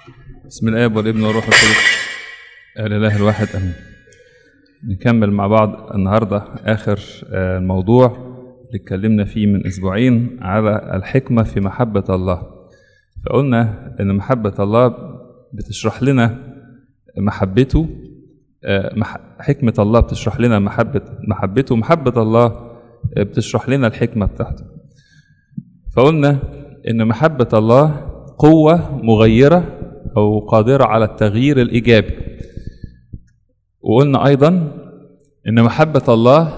بسم الاب والابن والروح القدس الاله الواحد امين نكمل مع بعض النهارده اخر آه، الموضوع اللي اتكلمنا فيه من اسبوعين على الحكمه في محبه الله فقلنا ان محبه الله بتشرح لنا محبته آه، مح- حكمه الله بتشرح لنا محبه محبته محبه الله آه، بتشرح لنا الحكمه بتاعته فقلنا ان محبه الله قوه مغيره او قادره على التغيير الايجابي وقلنا ايضا ان محبه الله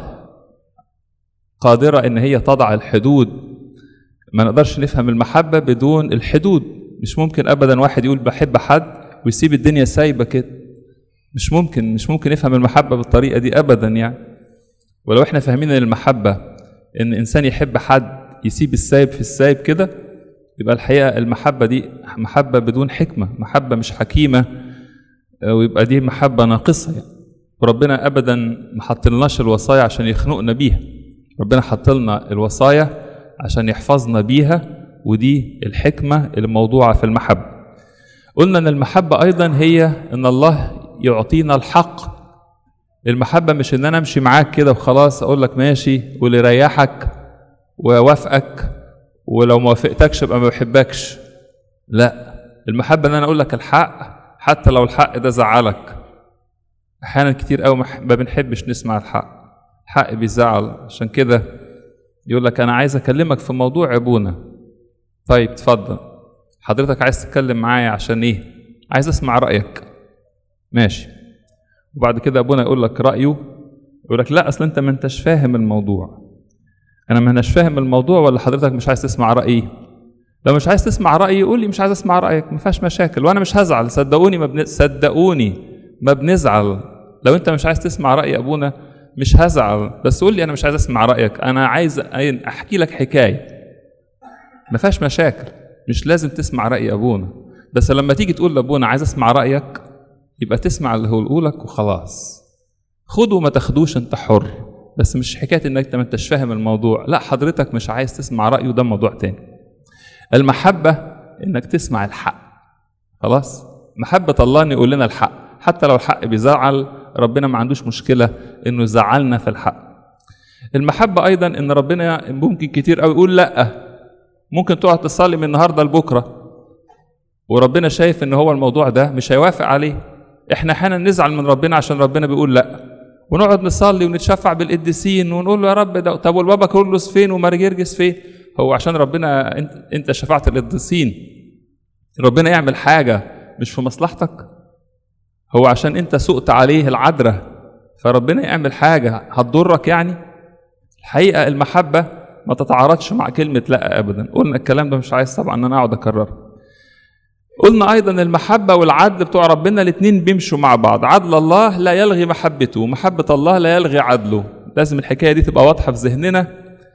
قادره ان هي تضع الحدود ما نقدرش نفهم المحبه بدون الحدود مش ممكن ابدا واحد يقول بحب حد ويسيب الدنيا سايبه كده مش ممكن مش ممكن نفهم المحبه بالطريقه دي ابدا يعني ولو احنا فاهمين ان المحبه ان انسان يحب حد يسيب السايب في السايب كده يبقى الحقيقه المحبه دي محبه بدون حكمه محبه مش حكيمه آه، ويبقى دي محبه ناقصه يعني وربنا ابدا ما حطلناش الوصايا عشان يخنقنا بيها ربنا حط لنا الوصايا عشان يحفظنا بيها ودي الحكمه الموضوعه في المحبه قلنا ان المحبه ايضا هي ان الله يعطينا الحق المحبه مش ان انا امشي معاك كده وخلاص اقول لك ماشي واللي يريحك ووافقك ولو ما وافقتكش ابقى ما بحبكش لا المحبه ان انا اقول لك الحق حتى لو الحق ده زعلك احيانا كتير قوي ما بنحبش نسمع الحق الحق بيزعل عشان كده يقول لك انا عايز اكلمك في موضوع يا ابونا طيب اتفضل حضرتك عايز تتكلم معايا عشان ايه عايز اسمع رايك ماشي وبعد كده ابونا يقول لك رايه يقول لك لا اصل انت ما انتش فاهم الموضوع انا ما اناش فاهم الموضوع ولا حضرتك مش عايز تسمع رايي لو مش عايز تسمع رايي قول لي مش عايز اسمع رايك ما فيهاش مشاكل وانا مش هزعل صدقوني ما بن... صدقوني ما بنزعل لو انت مش عايز تسمع راي ابونا مش هزعل بس قول لي انا مش عايز اسمع رايك انا عايز احكي لك حكايه ما فيهاش مشاكل مش لازم تسمع راي ابونا بس لما تيجي تقول لابونا عايز اسمع رايك يبقى تسمع اللي هو يقولك وخلاص خد وما تاخدوش انت حر بس مش حكايه انك انت ما انتش فاهم الموضوع لا حضرتك مش عايز تسمع رايه ده موضوع تاني المحبه انك تسمع الحق خلاص محبه الله انه يقول لنا الحق حتى لو الحق بيزعل ربنا ما عندوش مشكله انه يزعلنا في الحق المحبه ايضا ان ربنا ممكن كتير قوي يقول لا ممكن تقعد تصلي من النهارده لبكره وربنا شايف ان هو الموضوع ده مش هيوافق عليه احنا احيانا نزعل من ربنا عشان ربنا بيقول لا ونقعد نصلي ونتشفع بالقديسين ونقول له يا رب ده طب والبابا كرولوس فين ومارجرجس فين هو عشان ربنا انت انت شفعت القديسين ربنا يعمل حاجه مش في مصلحتك هو عشان انت سقت عليه العذراء فربنا يعمل حاجه هتضرك يعني الحقيقه المحبه ما تتعارضش مع كلمه لا ابدا قلنا الكلام ده مش عايز طبعا ان انا اقعد اكرره قلنا ايضا المحبه والعدل بتوع ربنا الاثنين بيمشوا مع بعض عدل الله لا يلغي محبته ومحبه الله لا يلغي عدله لازم الحكايه دي تبقى واضحه في ذهننا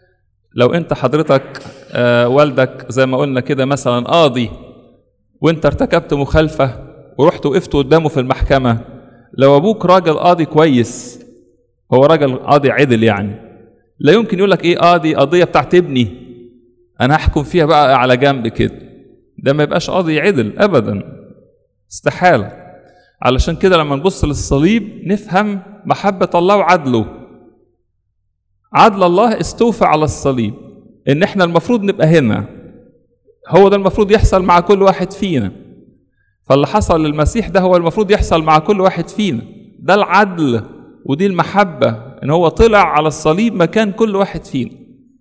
لو انت حضرتك آه والدك زي ما قلنا كده مثلا قاضي وانت ارتكبت مخالفه ورحت وقفت قدامه في المحكمه لو ابوك راجل قاضي كويس هو راجل قاضي عدل يعني لا يمكن يقول لك ايه قاضي قضيه بتاعت ابني انا هحكم فيها بقى على جنب كده ده ما يبقاش قاضي عدل ابدا استحاله علشان كده لما نبص للصليب نفهم محبه الله وعدله عدل الله استوفى على الصليب ان احنا المفروض نبقى هنا هو ده المفروض يحصل مع كل واحد فينا فاللي حصل للمسيح ده هو المفروض يحصل مع كل واحد فينا ده العدل ودي المحبه ان هو طلع على الصليب مكان كل واحد فينا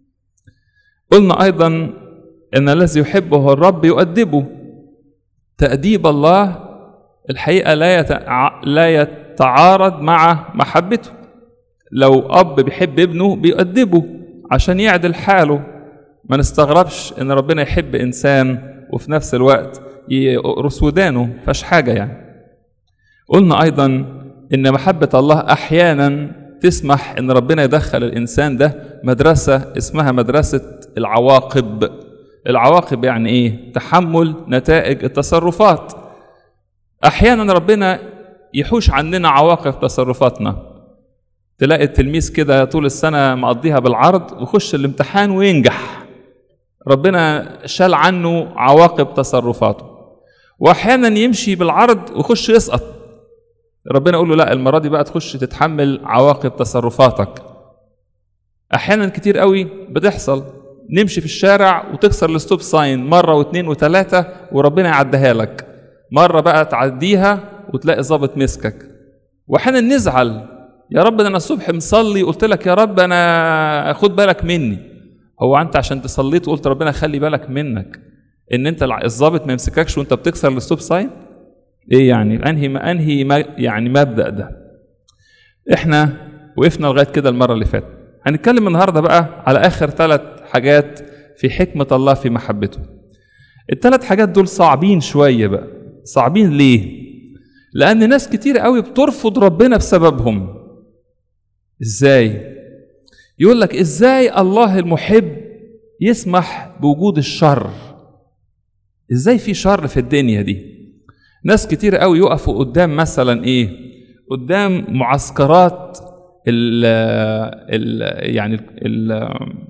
قلنا ايضا ان الذي يحبه الرب يؤدبه تاديب الله الحقيقه لا يتع... لا يتعارض مع محبته لو اب بيحب ابنه بيؤدبه عشان يعدل حاله ما نستغربش ان ربنا يحب انسان وفي نفس الوقت يقرص ودانه فاش حاجه يعني قلنا ايضا ان محبه الله احيانا تسمح ان ربنا يدخل الانسان ده مدرسه اسمها مدرسه العواقب العواقب يعني ايه تحمل نتائج التصرفات احيانا ربنا يحوش عننا عواقب تصرفاتنا تلاقي التلميذ كده طول السنه مقضيها بالعرض ويخش الامتحان وينجح ربنا شال عنه عواقب تصرفاته واحيانا يمشي بالعرض ويخش يسقط ربنا يقول له لا المره دي بقى تخش تتحمل عواقب تصرفاتك احيانا كتير قوي بتحصل نمشي في الشارع وتكسر الستوب ساين مره واثنين وثلاثه وربنا يعديها لك مره بقى تعديها وتلاقي ظابط مسكك واحيانا نزعل يا رب ده انا الصبح مصلي قلت لك يا رب انا خد بالك مني هو انت عشان تصليت وقلت ربنا خلي بالك منك ان انت الظابط ما يمسككش وانت بتكسر الستوب ساين ايه يعني انهي ما انهي ما يعني مبدا ده احنا وقفنا لغايه كده المره اللي فاتت هنتكلم النهارده بقى على اخر ثلاث حاجات في حكمه الله في محبته الثلاث حاجات دول صعبين شويه بقى صعبين ليه لان ناس كتير قوي بترفض ربنا بسببهم ازاي يقول لك ازاي الله المحب يسمح بوجود الشر ازاي في شر في الدنيا دي ناس كتير قوي يقفوا قدام مثلا ايه قدام معسكرات ال ال يعني ال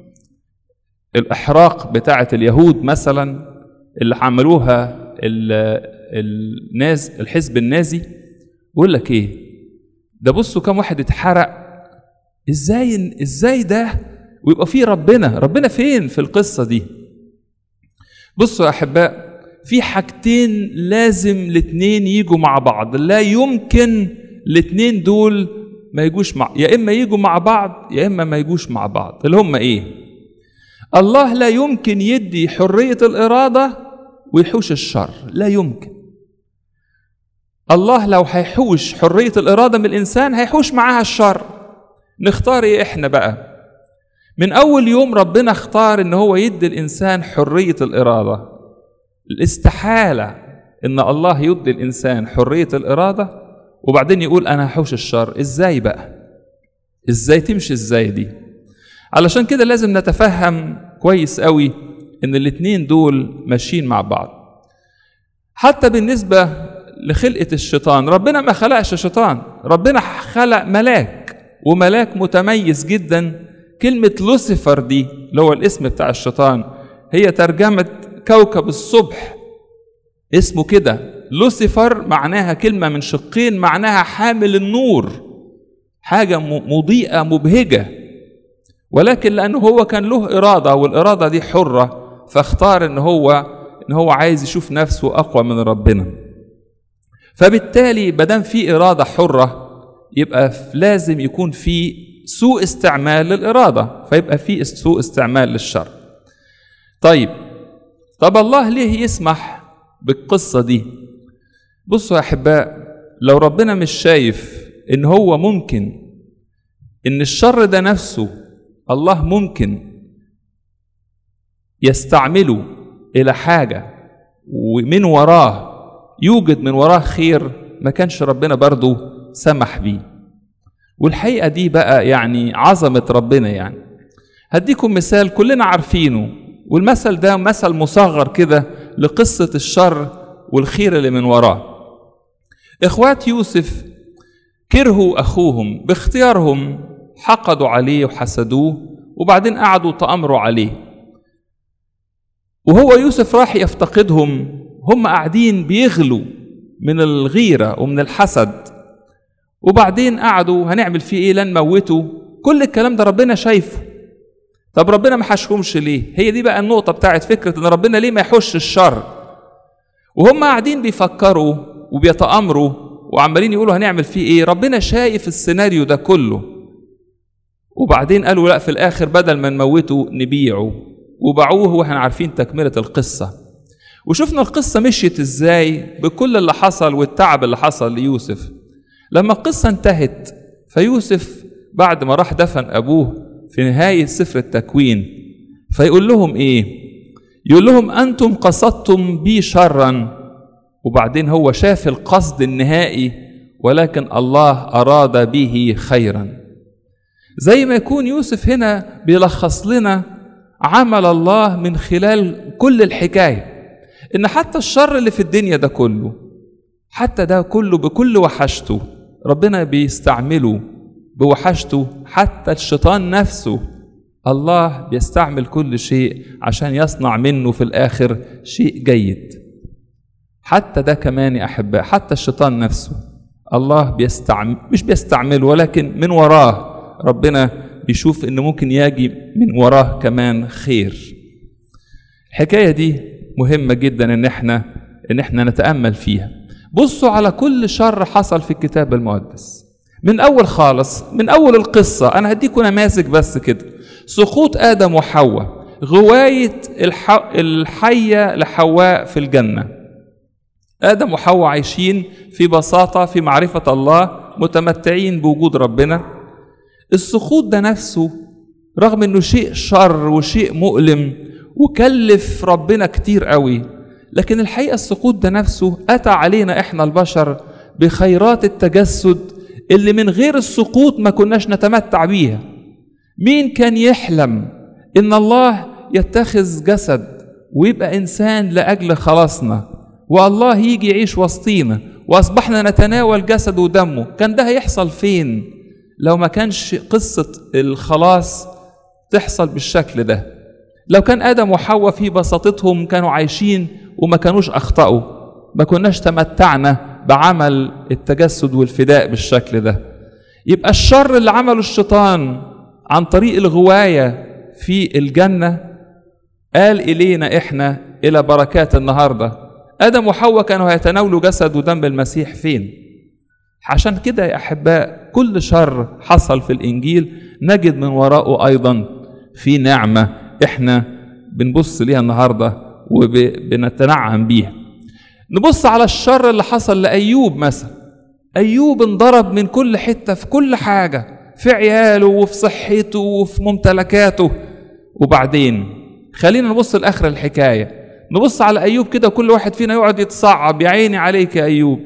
الاحراق بتاعه اليهود مثلا اللي عملوها الناس الحزب النازي يقول لك ايه ده بصوا كم واحد اتحرق ازاي ازاي ده ويبقى فيه ربنا ربنا فين في القصه دي بصوا يا احباء في حاجتين لازم الاتنين يجوا مع بعض لا يمكن الاتنين دول ما يجوش مع يا اما يجوا مع بعض يا اما ما يجوش مع بعض اللي هم ايه الله لا يمكن يدي حريه الاراده ويحوش الشر لا يمكن الله لو هيحوش حريه الاراده من الانسان هيحوش معاها الشر نختار ايه احنا بقى من اول يوم ربنا اختار ان هو يدي الانسان حريه الاراده الاستحاله ان الله يدي الانسان حريه الاراده وبعدين يقول انا هحوش الشر ازاي بقى ازاي تمشي ازاي دي علشان كده لازم نتفهم كويس قوي ان الاتنين دول ماشيين مع بعض حتى بالنسبه لخلقه الشيطان ربنا ما خلقش شيطان ربنا خلق ملاك وملاك متميز جدا كلمة لوسيفر دي اللي هو الاسم بتاع الشيطان هي ترجمة كوكب الصبح اسمه كده لوسيفر معناها كلمة من شقين معناها حامل النور حاجة مضيئة مبهجة ولكن لأنه هو كان له إرادة والإرادة دي حرة فاختار إن هو إن هو عايز يشوف نفسه أقوى من ربنا فبالتالي بدل في إرادة حرة يبقى لازم يكون في سوء استعمال للإرادة فيبقى في سوء استعمال للشر طيب طب الله ليه يسمح بالقصة دي بصوا يا أحباء لو ربنا مش شايف إن هو ممكن إن الشر ده نفسه الله ممكن يستعمله إلى حاجة ومن وراه يوجد من وراه خير ما كانش ربنا برضه سمح بيه والحقيقة دي بقى يعني عظمة ربنا يعني هديكم مثال كلنا عارفينه والمثل ده مثل مصغر كده لقصة الشر والخير اللي من وراه إخوات يوسف كرهوا أخوهم باختيارهم حقدوا عليه وحسدوه وبعدين قعدوا تأمروا عليه وهو يوسف راح يفتقدهم هم قاعدين بيغلوا من الغيرة ومن الحسد وبعدين قعدوا هنعمل فيه ايه لن نموته كل الكلام ده ربنا شايفه طب ربنا ما حشهمش ليه هي دي بقى النقطة بتاعت فكرة ان ربنا ليه ما يحش الشر وهم قاعدين بيفكروا وبيتأمروا وعمالين يقولوا هنعمل فيه ايه ربنا شايف السيناريو ده كله وبعدين قالوا لا في الاخر بدل ما نموته نبيعه وباعوه واحنا عارفين تكملة القصة وشفنا القصة مشيت ازاي بكل اللي حصل والتعب اللي حصل ليوسف لما القصة انتهت فيوسف بعد ما راح دفن أبوه في نهاية سفر التكوين فيقول لهم إيه؟ يقول لهم أنتم قصدتم بي شرا وبعدين هو شاف القصد النهائي ولكن الله أراد به خيرا زي ما يكون يوسف هنا بيلخص لنا عمل الله من خلال كل الحكاية إن حتى الشر اللي في الدنيا ده كله حتى ده كله بكل وحشته ربنا بيستعمله بوحشته حتى الشيطان نفسه الله بيستعمل كل شيء عشان يصنع منه في الآخر شيء جيد حتى ده كمان يا احباء حتى الشيطان نفسه الله بيستعمل مش بيستعمله ولكن من وراه ربنا بيشوف ان ممكن يجي من وراه كمان خير الحكايه دي مهمه جدا ان احنا ان احنا نتامل فيها بصوا على كل شر حصل في الكتاب المقدس من اول خالص من اول القصه انا هديكم نماذج بس كده سقوط ادم وحواء غوايه الح... الحيه لحواء في الجنه ادم وحواء عايشين في بساطه في معرفه الله متمتعين بوجود ربنا السقوط ده نفسه رغم انه شيء شر وشيء مؤلم وكلف ربنا كتير قوي لكن الحقيقه السقوط ده نفسه اتى علينا احنا البشر بخيرات التجسد اللي من غير السقوط ما كناش نتمتع بيها مين كان يحلم ان الله يتخذ جسد ويبقى انسان لاجل خلاصنا والله يجي يعيش وسطينا واصبحنا نتناول جسد ودمه كان ده هيحصل فين لو ما كانش قصه الخلاص تحصل بالشكل ده لو كان ادم وحواء في بساطتهم كانوا عايشين وما كانوش اخطاوا ما كناش تمتعنا بعمل التجسد والفداء بالشكل ده يبقى الشر اللي عمله الشيطان عن طريق الغوايه في الجنه قال الينا احنا الى بركات النهارده ادم وحواء كانوا هيتناولوا جسد ودم المسيح فين عشان كده يا احباء كل شر حصل في الانجيل نجد من وراءه ايضا في نعمه احنا بنبص ليها النهارده وبنتنعم بيها نبص على الشر اللي حصل لايوب مثلا ايوب انضرب من كل حته في كل حاجه في عياله وفي صحته وفي ممتلكاته وبعدين خلينا نبص لاخر الحكايه نبص على ايوب كده كل واحد فينا يقعد يتصعب يا عيني عليك يا ايوب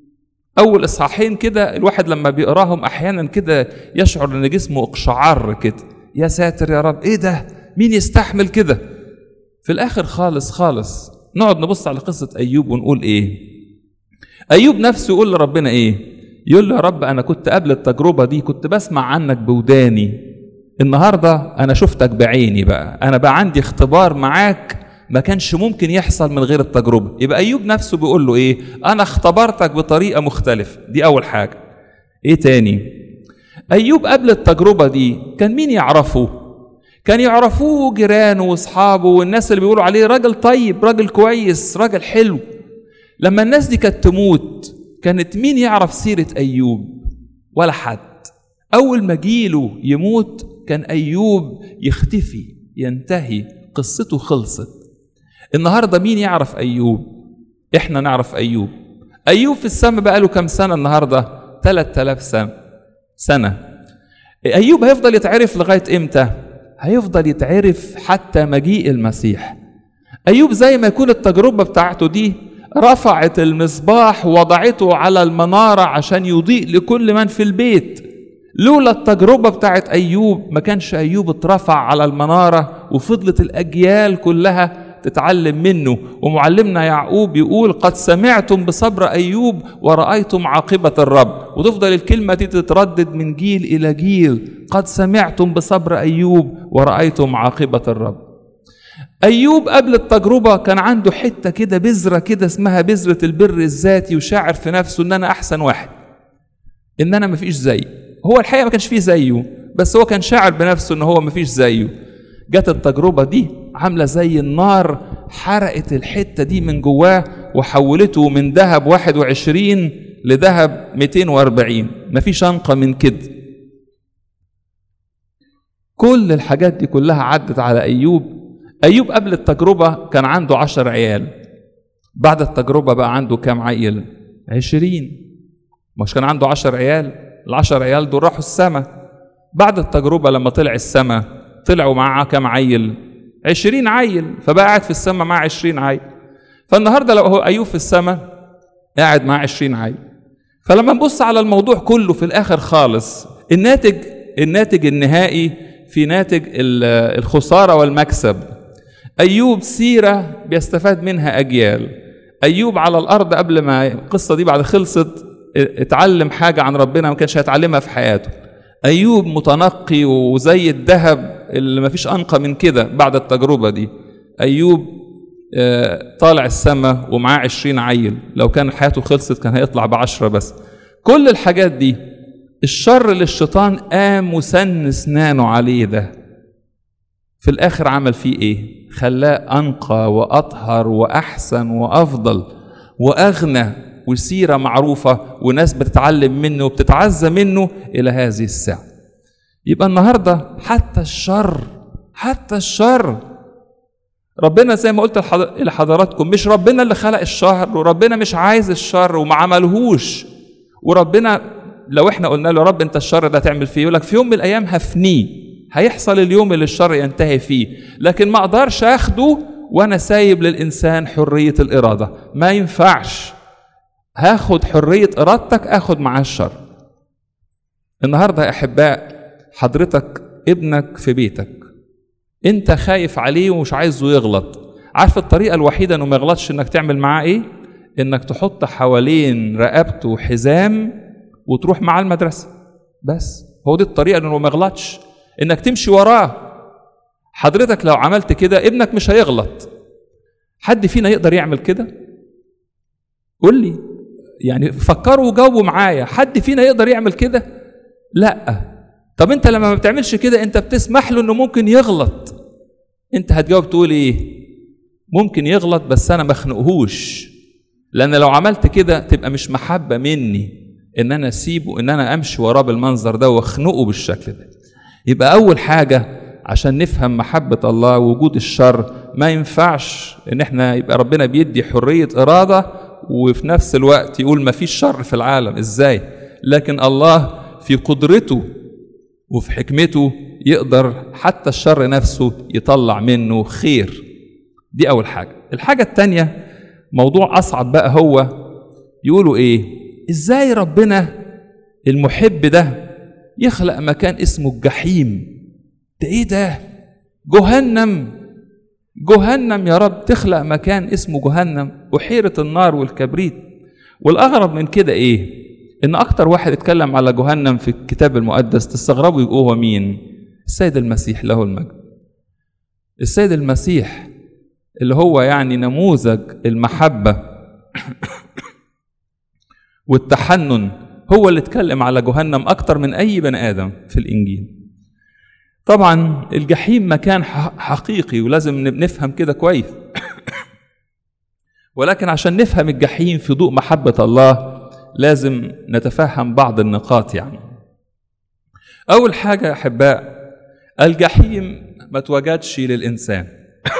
اول اصحاحين كده الواحد لما بيقراهم احيانا كده يشعر ان جسمه اقشعر كده يا ساتر يا رب ايه ده مين يستحمل كده في الاخر خالص خالص نقعد نبص على قصه ايوب ونقول ايه ايوب نفسه يقول لربنا ايه يقول له يا رب انا كنت قبل التجربه دي كنت بسمع عنك بوداني النهارده انا شفتك بعيني بقى انا بقى عندي اختبار معاك ما كانش ممكن يحصل من غير التجربه يبقى ايوب نفسه بيقول له ايه انا اختبرتك بطريقه مختلفه دي اول حاجه ايه تاني ايوب قبل التجربه دي كان مين يعرفه كان يعرفوه جيرانه واصحابه والناس اللي بيقولوا عليه راجل طيب راجل كويس راجل حلو لما الناس دي كانت تموت كانت مين يعرف سيرة أيوب ولا حد أول ما جيله يموت كان أيوب يختفي ينتهي قصته خلصت النهاردة مين يعرف أيوب إحنا نعرف أيوب أيوب في السماء بقاله كام سنة النهاردة 3000 سنة سنة أيوب هيفضل يتعرف لغاية إمتى هيفضل يتعرف حتى مجيء المسيح أيوب زي ما يكون التجربة بتاعته دي رفعت المصباح وضعته على المنارة عشان يضيء لكل من في البيت لولا التجربة بتاعت أيوب ما كانش أيوب اترفع على المنارة وفضلت الأجيال كلها تتعلم منه ومعلمنا يعقوب يقول قد سمعتم بصبر أيوب ورأيتم عاقبة الرب وتفضل الكلمة دي تتردد من جيل إلى جيل قد سمعتم بصبر أيوب ورأيتم عاقبة الرب أيوب قبل التجربة كان عنده حتة كده بذرة كده اسمها بذرة البر الذاتي وشاعر في نفسه إن أنا أحسن واحد إن أنا مفيش زي هو الحقيقة ما كانش فيه زيه بس هو كان شاعر بنفسه إن هو مفيش زيه جت التجربة دي عاملة زي النار حرقت الحتة دي من جواه وحولته من ذهب 21 لذهب 240 مفيش أنقى من كده كل الحاجات دي كلها عدت على أيوب أيوب قبل التجربة كان عنده عشر عيال بعد التجربة بقى عنده كام عيل عشرين مش كان عنده عشر عيال العشر عيال دول راحوا السماء بعد التجربة لما طلع السماء طلعوا معاه كام عيل عشرين عيل فبقى قاعد في السماء مع عشرين عيل فالنهاردة لو هو أيوب في السماء قاعد مع عشرين عيل فلما نبص على الموضوع كله في الآخر خالص الناتج الناتج النهائي في ناتج الخسارة والمكسب أيوب سيرة بيستفاد منها أجيال أيوب على الأرض قبل ما القصة دي بعد خلصت اتعلم حاجة عن ربنا ما كانش هيتعلمها في حياته أيوب متنقي وزي الذهب اللي ما فيش أنقى من كده بعد التجربة دي أيوب آه، طالع السماء ومعاه عشرين عيل لو كان حياته خلصت كان هيطلع بعشرة بس كل الحاجات دي الشر اللي الشيطان قام وسن اسنانه عليه ده في الاخر عمل فيه ايه خلاه انقى واطهر واحسن وافضل واغنى وسيره معروفه وناس بتتعلم منه وبتتعزى منه الى هذه الساعه يبقى النهارده حتى الشر حتى الشر ربنا زي ما قلت لحض- لحضراتكم مش ربنا اللي خلق الشر وربنا مش عايز الشر وما عملهوش وربنا لو احنا قلنا له يا رب انت الشر ده هتعمل فيه يقول لك في يوم من الايام هفنيه هيحصل اليوم اللي الشر ينتهي فيه لكن ما اقدرش اخده وانا سايب للانسان حريه الاراده ما ينفعش هاخد حريه ارادتك اخد معاه الشر النهارده يا احباء حضرتك ابنك في بيتك انت خايف عليه ومش عايزه يغلط عارف الطريقه الوحيده انه ما يغلطش انك تعمل معاه ايه انك تحط حوالين رقبته حزام وتروح معاه المدرسه بس هو دي الطريقه انه ما يغلطش انك تمشي وراه حضرتك لو عملت كده ابنك مش هيغلط حد فينا يقدر يعمل كده قول لي يعني فكروا وجاوبوا معايا حد فينا يقدر يعمل كده لا طب انت لما ما بتعملش كده انت بتسمح له انه ممكن يغلط انت هتجاوب تقول ايه ممكن يغلط بس انا ما اخنقهوش لان لو عملت كده تبقى مش محبه مني ان انا اسيبه ان انا امشي وراه بالمنظر ده واخنقه بالشكل ده يبقى اول حاجه عشان نفهم محبه الله ووجود الشر ما ينفعش ان احنا يبقى ربنا بيدي حريه اراده وفي نفس الوقت يقول ما فيش شر في العالم ازاي لكن الله في قدرته وفي حكمته يقدر حتى الشر نفسه يطلع منه خير دي أول حاجة الحاجة التانية موضوع أصعب بقى هو يقولوا إيه إزاي ربنا المحب ده يخلق مكان اسمه الجحيم ده إيه ده جهنم جهنم يا رب تخلق مكان اسمه جهنم بحيرة النار والكبريت والأغرب من كده إيه إن أكتر واحد اتكلم على جهنم في الكتاب المقدس تستغربوا يبقوا هو مين السيد المسيح له المجد السيد المسيح اللي هو يعني نموذج المحبة والتحنن هو اللي اتكلم على جهنم أكتر من أي بني آدم في الإنجيل طبعا الجحيم مكان ح- حقيقي ولازم نفهم كده كويس ولكن عشان نفهم الجحيم في ضوء محبة الله لازم نتفهم بعض النقاط يعني أول حاجة يا أحباء الجحيم ما توجدش للإنسان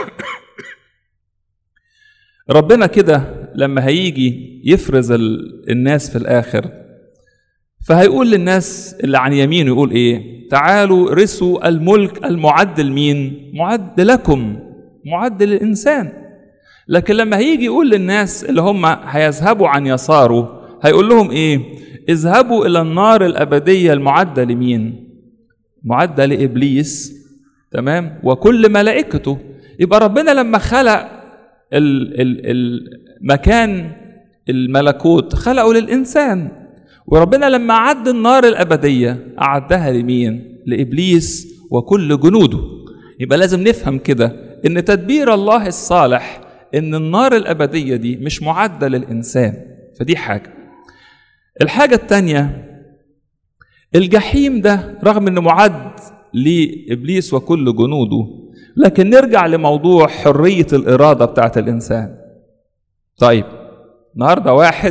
ربنا كده لما هيجي يفرز ال- الناس في الآخر فهيقول للناس اللي عن يمينه يقول إيه تعالوا رثوا الملك المعد لمين معد لكم معد للإنسان لكن لما هيجي يقول للناس اللي هم هيذهبوا عن يساره هيقول لهم ايه اذهبوا الى النار الابديه المعده لمين معده لابليس تمام وكل ملائكته يبقى ربنا لما خلق ال ال المكان الملكوت خلقه للانسان وربنا لما اعد النار الابديه اعدها لمين لابليس وكل جنوده يبقى لازم نفهم كده ان تدبير الله الصالح ان النار الابديه دي مش معده للانسان فدي حاجه الحاجه الثانيه الجحيم ده رغم انه معد لابليس وكل جنوده لكن نرجع لموضوع حريه الاراده بتاعت الانسان طيب النهارده واحد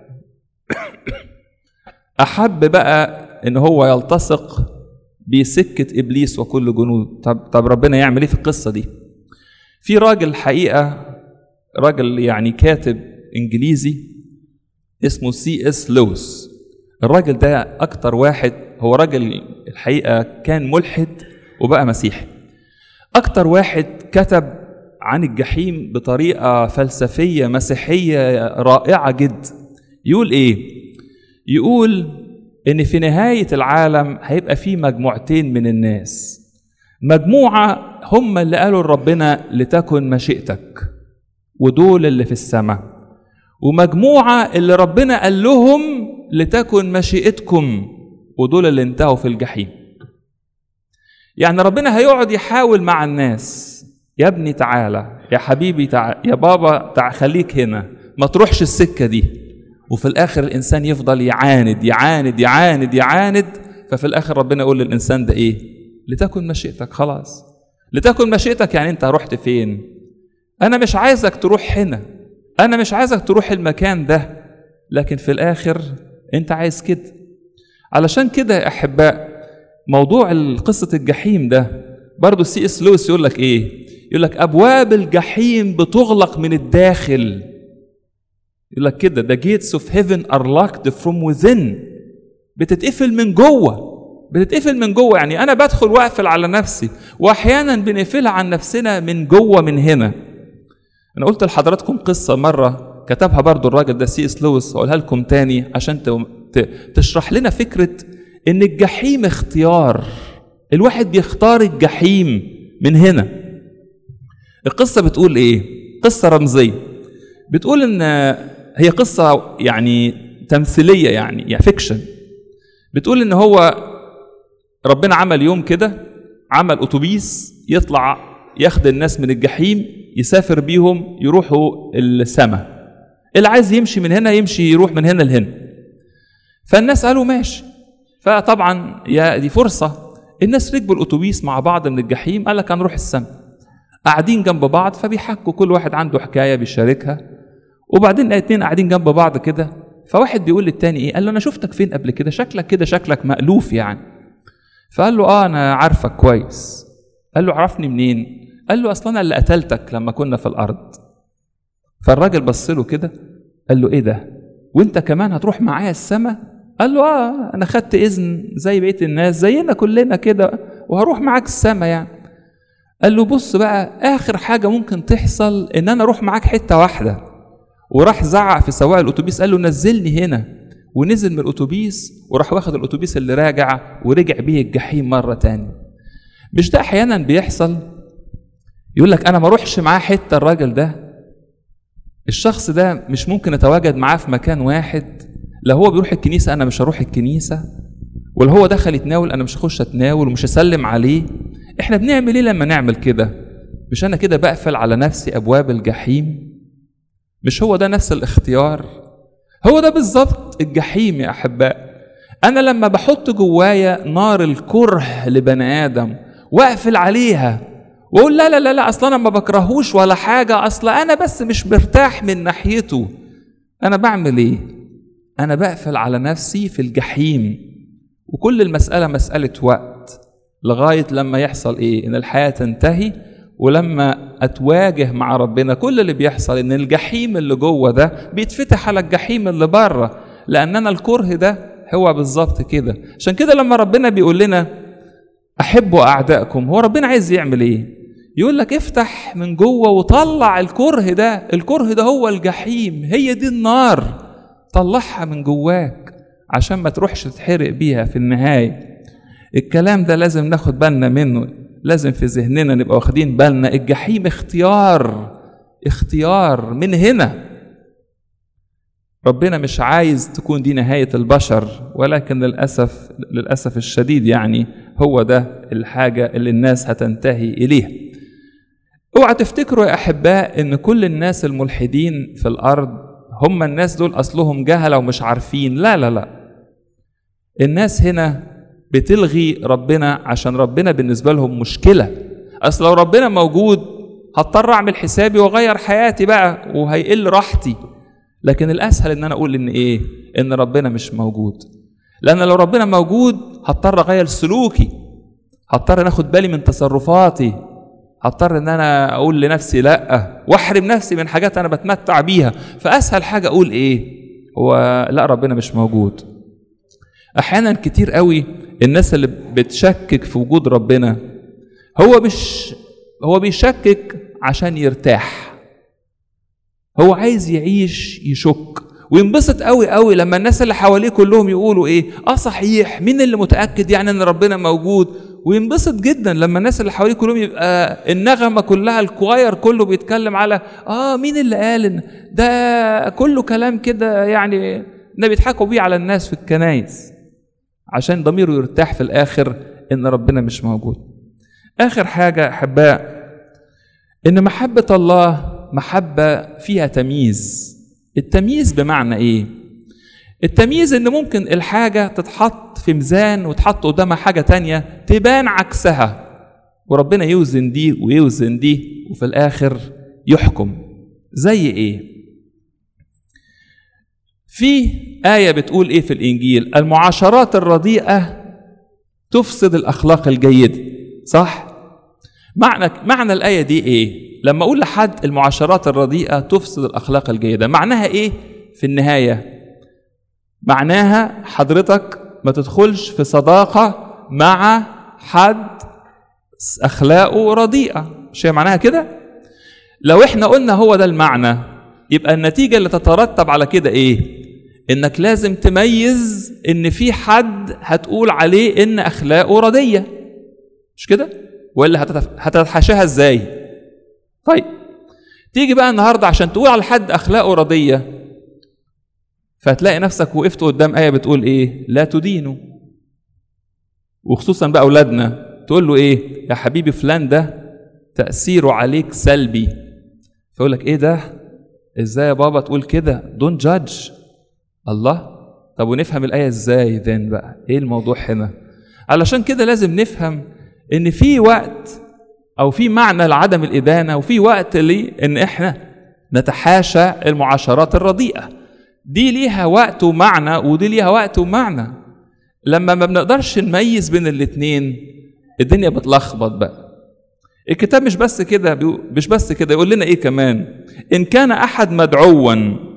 احب بقى ان هو يلتصق بسكه ابليس وكل جنود طب طب ربنا يعمل ايه في القصه دي في راجل حقيقه راجل يعني كاتب انجليزي اسمه سي اس لويس الراجل ده اكتر واحد هو راجل الحقيقه كان ملحد وبقى مسيحي اكتر واحد كتب عن الجحيم بطريقه فلسفيه مسيحيه رائعه جدا يقول ايه يقول ان في نهايه العالم هيبقى في مجموعتين من الناس مجموعه هم اللي قالوا لربنا لتكن مشيئتك ودول اللي في السماء ومجموعه اللي ربنا قال لهم لتكن مشيئتكم ودول اللي انتهوا في الجحيم يعني ربنا هيقعد يحاول مع الناس يا ابني تعالى يا حبيبي تعالى يا بابا تعال خليك هنا ما تروحش السكة دي وفي الآخر الإنسان يفضل يعاند يعاند يعاند يعاند ففي الآخر ربنا يقول للإنسان ده إيه لتكن مشيئتك خلاص لتكن مشيئتك يعني أنت رحت فين أنا مش عايزك تروح هنا أنا مش عايزك تروح المكان ده لكن في الآخر أنت عايز كده علشان كده يا أحباء موضوع قصة الجحيم ده برضه سي اس لويس يقول لك إيه يقول لك أبواب الجحيم بتغلق من الداخل يقول لك كده the gates of heaven are locked from within بتتقفل من جوه بتتقفل من جوه يعني انا بدخل واقفل على نفسي واحيانا بنقفلها عن نفسنا من جوه من هنا انا قلت لحضراتكم قصه مره كتبها برضو الراجل ده سي اس لويس هقولها لكم تاني عشان تشرح لنا فكره ان الجحيم اختيار الواحد بيختار الجحيم من هنا القصه بتقول ايه قصه رمزيه بتقول ان هي قصه يعني تمثيليه يعني يعني فيكشن بتقول ان هو ربنا عمل يوم كده عمل اتوبيس يطلع ياخد الناس من الجحيم يسافر بيهم يروحوا السماء اللي عايز يمشي من هنا يمشي يروح من هنا لهنا فالناس قالوا ماشي فطبعا يا دي فرصه الناس ركبوا الاتوبيس مع بعض من الجحيم قال لك هنروح السماء قاعدين جنب بعض فبيحكوا كل واحد عنده حكايه بيشاركها وبعدين الاتنين قاعدين جنب بعض كده فواحد بيقول للتاني ايه قال له انا شفتك فين قبل كده شكلك كده شكلك مألوف يعني فقال له اه انا عارفك كويس قال له عرفني منين قال له اصلا انا اللي قتلتك لما كنا في الارض فالراجل بص له كده قال له ايه ده وانت كمان هتروح معايا السما قال له اه انا خدت اذن زي بقيه الناس زينا كلنا كده وهروح معاك السما يعني قال له بص بقى اخر حاجه ممكن تحصل ان انا اروح معاك حته واحده وراح زعق في سواق الاتوبيس قال له نزلني هنا ونزل من الاتوبيس وراح واخد الاتوبيس اللي راجع ورجع بيه الجحيم مره تاني مش ده احيانا بيحصل يقول لك انا ما اروحش معاه حته الراجل ده الشخص ده مش ممكن اتواجد معاه في مكان واحد لا هو بيروح الكنيسه انا مش هروح الكنيسه ولا هو دخل يتناول انا مش هخش اتناول ومش هسلم عليه احنا بنعمل ايه لما نعمل كده مش انا كده بقفل على نفسي ابواب الجحيم مش هو ده نفس الاختيار هو ده بالظبط الجحيم يا احباء انا لما بحط جوايا نار الكره لبني ادم واقفل عليها واقول لا لا لا لا اصلا انا ما بكرهوش ولا حاجه اصلا انا بس مش مرتاح من ناحيته انا بعمل ايه انا بقفل على نفسي في الجحيم وكل المساله مساله وقت لغايه لما يحصل ايه ان الحياه تنتهي ولما اتواجه مع ربنا كل اللي بيحصل ان الجحيم اللي جوه ده بيتفتح على الجحيم اللي بره لان انا الكره ده هو بالظبط كده عشان كده لما ربنا بيقول لنا احبوا اعدائكم هو ربنا عايز يعمل ايه يقول لك افتح من جوه وطلع الكره ده الكره ده هو الجحيم هي دي النار طلعها من جواك عشان ما تروحش تتحرق بيها في النهايه الكلام ده لازم ناخد بالنا منه لازم في ذهننا نبقى واخدين بالنا الجحيم اختيار اختيار من هنا ربنا مش عايز تكون دي نهاية البشر ولكن للأسف للأسف الشديد يعني هو ده الحاجة اللي الناس هتنتهي إليها اوعى تفتكروا يا أحباء إن كل الناس الملحدين في الأرض هم الناس دول أصلهم جهلة ومش عارفين لا لا لا الناس هنا بتلغي ربنا عشان ربنا بالنسبة لهم مشكلة أصل لو ربنا موجود هضطر أعمل حسابي وأغير حياتي بقى وهيقل راحتي لكن الأسهل إن أنا أقول إن إيه؟ إن ربنا مش موجود لأن لو ربنا موجود هضطر أغير سلوكي هضطر ناخد بالي من تصرفاتي هضطر ان انا اقول لنفسي لا واحرم نفسي من حاجات انا بتمتع بيها فاسهل حاجه اقول ايه هو لا ربنا مش موجود احيانا كتير قوي الناس اللي بتشكك في وجود ربنا هو مش هو بيشكك عشان يرتاح هو عايز يعيش يشك وينبسط قوي قوي لما الناس اللي حواليه كلهم يقولوا ايه اه صحيح مين اللي متاكد يعني ان ربنا موجود وينبسط جدا لما الناس اللي حواليه كلهم يبقى النغمه كلها الكواير كله بيتكلم على اه مين اللي قال إن ده كله كلام كده يعني ده بيضحكوا بيه على الناس في الكنايس عشان ضميره يرتاح في الاخر ان ربنا مش موجود اخر حاجه احباء ان محبه الله محبه فيها تمييز التمييز بمعنى ايه التمييز ان ممكن الحاجه تتحط في ميزان وتحط قدامها حاجه تانية تبان عكسها وربنا يوزن دي ويوزن دي وفي الاخر يحكم زي ايه في آية بتقول إيه في الإنجيل المعاشرات الرديئة تفسد الأخلاق الجيدة صح؟ معنى معنى الآية دي إيه؟ لما أقول لحد المعاشرات الرديئة تفسد الأخلاق الجيدة معناها إيه في النهاية؟ معناها حضرتك ما تدخلش في صداقة مع حد أخلاقه رديئة مش هي معناها كده؟ لو إحنا قلنا هو ده المعنى يبقى النتيجة اللي تترتب على كده إيه؟ إنك لازم تميز إن في حد هتقول عليه إن أخلاقه ردية مش كده؟ ولا هتتف... هتتحاشاها إزاي؟ طيب تيجي بقى النهارده عشان تقول على حد أخلاقه ردية فهتلاقي نفسك وقفت قدام آية بتقول إيه؟ لا تدينوا وخصوصا بقى أولادنا تقول له إيه؟ يا حبيبي فلان ده تأثيره عليك سلبي فيقول لك إيه ده؟ ازاي يا بابا تقول كده دون جادج الله طب ونفهم الايه ازاي ذن بقى ايه الموضوع هنا علشان كده لازم نفهم ان في وقت او في معنى لعدم الادانه وفي وقت لان احنا نتحاشى المعاشرات الرديئه دي ليها وقت ومعنى ودي ليها وقت ومعنى لما ما بنقدرش نميز بين الاتنين الدنيا بتلخبط بقى الكتاب مش بس كده مش بس كده يقول لنا ايه كمان ان كان احد مدعوا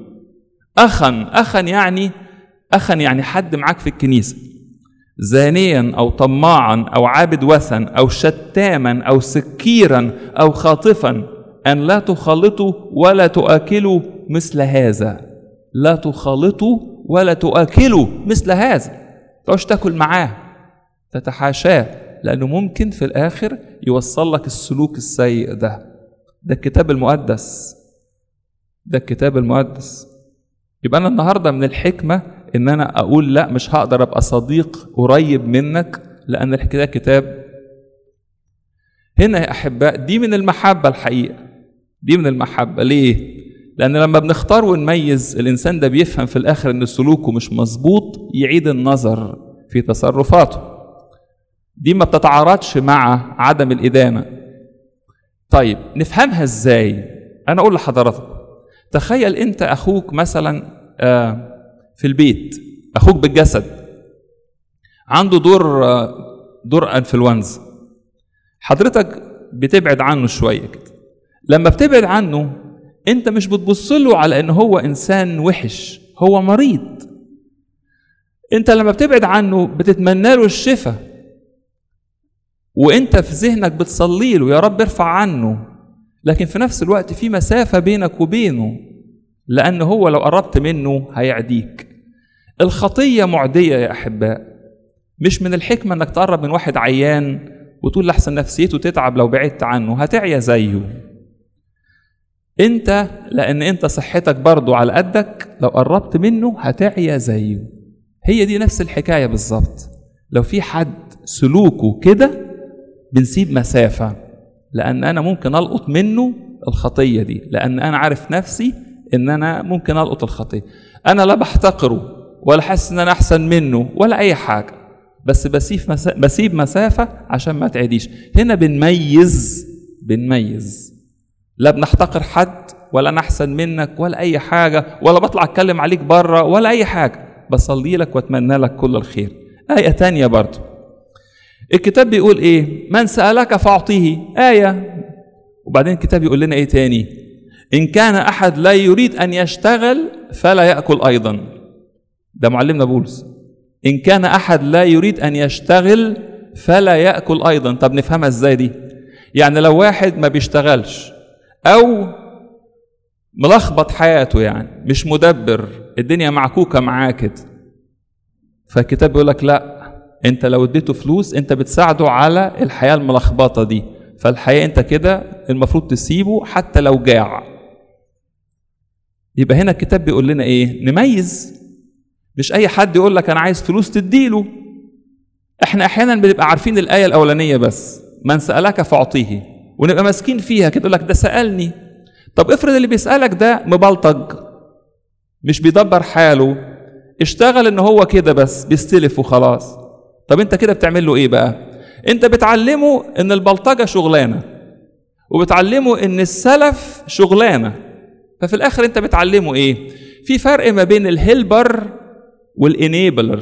اخا اخا يعني اخا يعني حد معاك في الكنيسه زانيا او طماعا او عابد وثن او شتاما او سكيرا او خاطفا ان لا تخالطوا ولا تؤكلوا مثل هذا لا تخالطوا ولا تؤكلوا مثل هذا تقعدش تاكل معاه تتحاشاه لانه ممكن في الاخر يوصل لك السلوك السيء ده ده الكتاب المقدس ده الكتاب المقدس يبقى انا النهارده من الحكمه ان انا اقول لا مش هقدر ابقى صديق قريب منك لان ده كتاب هنا يا احباء دي من المحبه الحقيقه دي من المحبه ليه لان لما بنختار ونميز الانسان ده بيفهم في الاخر ان سلوكه مش مظبوط يعيد النظر في تصرفاته دي ما بتتعارضش مع عدم الادانه طيب نفهمها ازاي انا اقول لحضرتك تخيل انت اخوك مثلا في البيت اخوك بالجسد عنده دور دور انفلونزا حضرتك بتبعد عنه شويه كده لما بتبعد عنه انت مش بتبص له على ان هو انسان وحش هو مريض انت لما بتبعد عنه بتتمنى له الشفاء وانت في ذهنك بتصلي له يا رب ارفع عنه لكن في نفس الوقت في مسافة بينك وبينه لأن هو لو قربت منه هيعديك الخطية معدية يا أحباء مش من الحكمة إنك تقرب من واحد عيان وتقول لحسن نفسيته تتعب لو بعدت عنه هتعيا زيه انت لان انت صحتك برضو على قدك لو قربت منه هتعيا زيه هي دي نفس الحكاية بالظبط لو في حد سلوكه كده بنسيب مسافة لأن أنا ممكن ألقط منه الخطية دي لأن أنا عارف نفسي إن أنا ممكن ألقط الخطية أنا لا بحتقره ولا حاسس إن أنا أحسن منه ولا أي حاجة بس بسيب مسا... بسيب مسافة عشان ما تعديش هنا بنميز بنميز لا بنحتقر حد ولا أنا أحسن منك ولا أي حاجة ولا بطلع أتكلم عليك بره ولا أي حاجة بصلي لك وأتمنى لك كل الخير آية تانية برضو الكتاب بيقول ايه من سألك فأعطيه آية وبعدين الكتاب يقول لنا ايه تاني إن كان أحد لا يريد أن يشتغل فلا يأكل أيضا ده معلمنا بولس إن كان أحد لا يريد أن يشتغل فلا يأكل أيضا طب نفهمها إزاي دي يعني لو واحد ما بيشتغلش أو ملخبط حياته يعني مش مدبر الدنيا معكوكة معاه كده فالكتاب بيقول لك لا انت لو اديته فلوس انت بتساعده على الحياه الملخبطه دي فالحقيقه انت كده المفروض تسيبه حتى لو جاع يبقى هنا الكتاب بيقول لنا ايه نميز مش اي حد يقول لك انا عايز فلوس تديله احنا احيانا بنبقى عارفين الايه الاولانيه بس من سالك فاعطيه ونبقى ماسكين فيها كده يقول لك ده سالني طب افرض اللي بيسالك ده مبلطج مش بيدبر حاله اشتغل ان هو كده بس بيستلف وخلاص طب انت كده بتعمل له ايه بقى انت بتعلمه ان البلطجه شغلانه وبتعلمه ان السلف شغلانه ففي الاخر انت بتعلمه ايه في فرق ما بين الهيلبر والانيبلر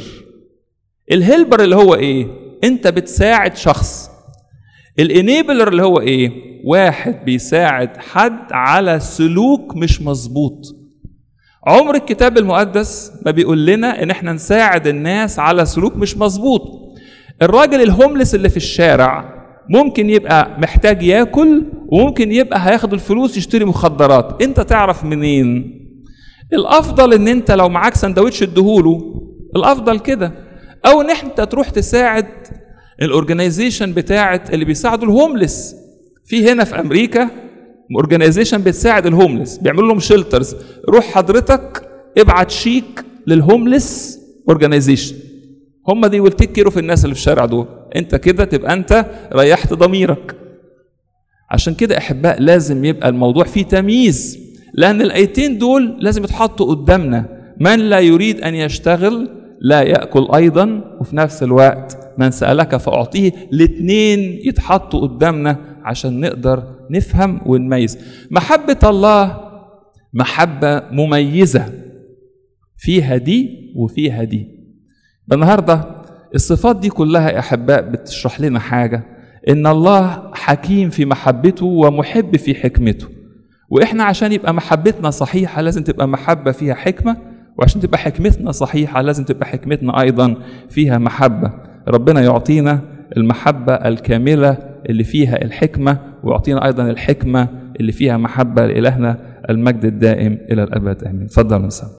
الهيلبر اللي هو ايه انت بتساعد شخص الانيبلر اللي هو ايه واحد بيساعد حد على سلوك مش مظبوط عمر الكتاب المقدس ما بيقول لنا ان احنا نساعد الناس على سلوك مش مظبوط الراجل الهوملس اللي في الشارع ممكن يبقى محتاج ياكل وممكن يبقى هياخد الفلوس يشتري مخدرات انت تعرف منين الافضل ان انت لو معاك سندوتش اديهوله الافضل كده او ان انت تروح تساعد الاورجنايزيشن بتاعت اللي بيساعدوا الهوملس في هنا في امريكا اورجنايزيشن بتساعد الهوملس بيعملوا لهم شيلترز روح حضرتك ابعت شيك للهوملس اورجنايزيشن هم دي ويل تيك في الناس اللي في الشارع دول انت كده تبقى انت ريحت ضميرك عشان كده احباء لازم يبقى الموضوع فيه تمييز لان الايتين دول لازم يتحطوا قدامنا من لا يريد ان يشتغل لا ياكل ايضا وفي نفس الوقت من سالك فاعطيه الاثنين يتحطوا قدامنا عشان نقدر نفهم ونميز محبه الله محبه مميزه فيها دي وفيها دي النهارده الصفات دي كلها يا احباء بتشرح لنا حاجه ان الله حكيم في محبته ومحب في حكمته واحنا عشان يبقى محبتنا صحيحه لازم تبقى محبه فيها حكمه وعشان تبقى حكمتنا صحيحه لازم تبقى حكمتنا ايضا فيها محبه ربنا يعطينا المحبه الكامله اللي فيها الحكمه ويعطينا ايضا الحكمه اللي فيها محبه لالهنا المجد الدائم الى الابد امين اتفضل يا